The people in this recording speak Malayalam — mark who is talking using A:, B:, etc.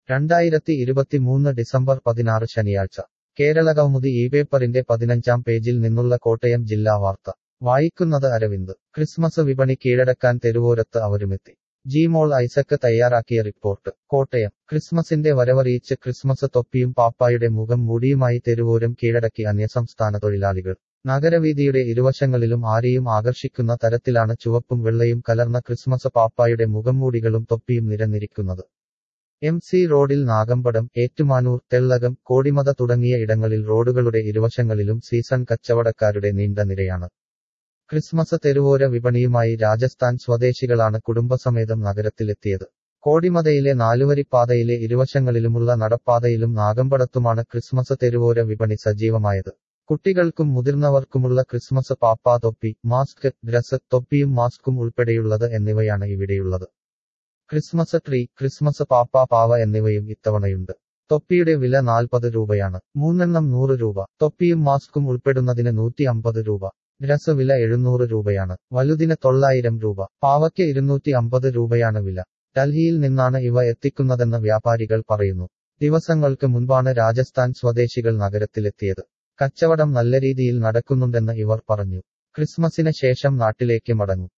A: രണ്ടായിരത്തി ഇരുപത്തിമൂന്ന് ഡിസംബർ പതിനാറ് ശനിയാഴ്ച കേരളകൗമുദി ഈ പേപ്പറിന്റെ പതിനഞ്ചാം പേജിൽ നിന്നുള്ള കോട്ടയം ജില്ലാ വാർത്ത വായിക്കുന്നത് അരവിന്ദ് ക്രിസ്മസ് വിപണി കീഴടക്കാൻ തെരുവോരത്ത് അവരുമെത്തി ജിമോൾ ഐസക്ക് തയ്യാറാക്കിയ റിപ്പോർട്ട് കോട്ടയം ക്രിസ്മസിന്റെ വരവറിയിച്ച് ക്രിസ്മസ് തൊപ്പിയും പാപ്പായുടെ മുഖം മൂടിയുമായി തെരുവോരം കീഴടക്കി അന്യസംസ്ഥാന തൊഴിലാളികൾ നഗരവീതിയുടെ ഇരുവശങ്ങളിലും ആരെയും ആകർഷിക്കുന്ന തരത്തിലാണ് ചുവപ്പും വെള്ളയും കലർന്ന ക്രിസ്മസ് പാപ്പായുടെ മുഖംമൂടികളും തൊപ്പിയും നിരന്നിരിക്കുന്നത് എം സി റോഡിൽ നാഗമ്പടം ഏറ്റുമാനൂർ തെള്ളകം കോടിമത തുടങ്ങിയ ഇടങ്ങളിൽ റോഡുകളുടെ ഇരുവശങ്ങളിലും സീസൺ കച്ചവടക്കാരുടെ നീണ്ട നിരയാണ് ക്രിസ്മസ് തെരുവോര വിപണിയുമായി രാജസ്ഥാൻ സ്വദേശികളാണ് കുടുംബസമേതം നഗരത്തിലെത്തിയത് കോടിമതയിലെ നാലുവരിപ്പാതയിലെ ഇരുവശങ്ങളിലുമുള്ള നടപ്പാതയിലും നാഗമ്പടത്തുമാണ് ക്രിസ്മസ് തെരുവോര വിപണി സജീവമായത് കുട്ടികൾക്കും മുതിർന്നവർക്കുമുള്ള ക്രിസ്മസ് പാപ്പാ തൊപ്പി മാസ്ക് ഡ്രസ് തൊപ്പിയും മാസ്കും ഉൾപ്പെടെയുള്ളത് എന്നിവയാണ് ഇവിടെയുള്ളത് ക്രിസ്മസ് ട്രീ ക്രിസ്മസ് പാപ്പാ പാവ എന്നിവയും ഇത്തവണയുണ്ട് തൊപ്പിയുടെ വില നാൽപ്പത് രൂപയാണ് മൂന്നെണ്ണം നൂറ് രൂപ തൊപ്പിയും മാസ്കും ഉൾപ്പെടുന്നതിന് നൂറ്റി അമ്പത് രൂപ ഡ്രസ് വില എഴുന്നൂറ് രൂപയാണ് വലുതിന് തൊള്ളായിരം രൂപ പാവയ്ക്ക് ഇരുന്നൂറ്റി അമ്പത് രൂപയാണ് വില ഡൽഹിയിൽ നിന്നാണ് ഇവ എത്തിക്കുന്നതെന്ന് വ്യാപാരികൾ പറയുന്നു ദിവസങ്ങൾക്ക് മുൻപാണ് രാജസ്ഥാൻ സ്വദേശികൾ നഗരത്തിലെത്തിയത് കച്ചവടം നല്ല രീതിയിൽ നടക്കുന്നുണ്ടെന്ന് ഇവർ പറഞ്ഞു ക്രിസ്മസിന് ശേഷം നാട്ടിലേക്ക് മടങ്ങും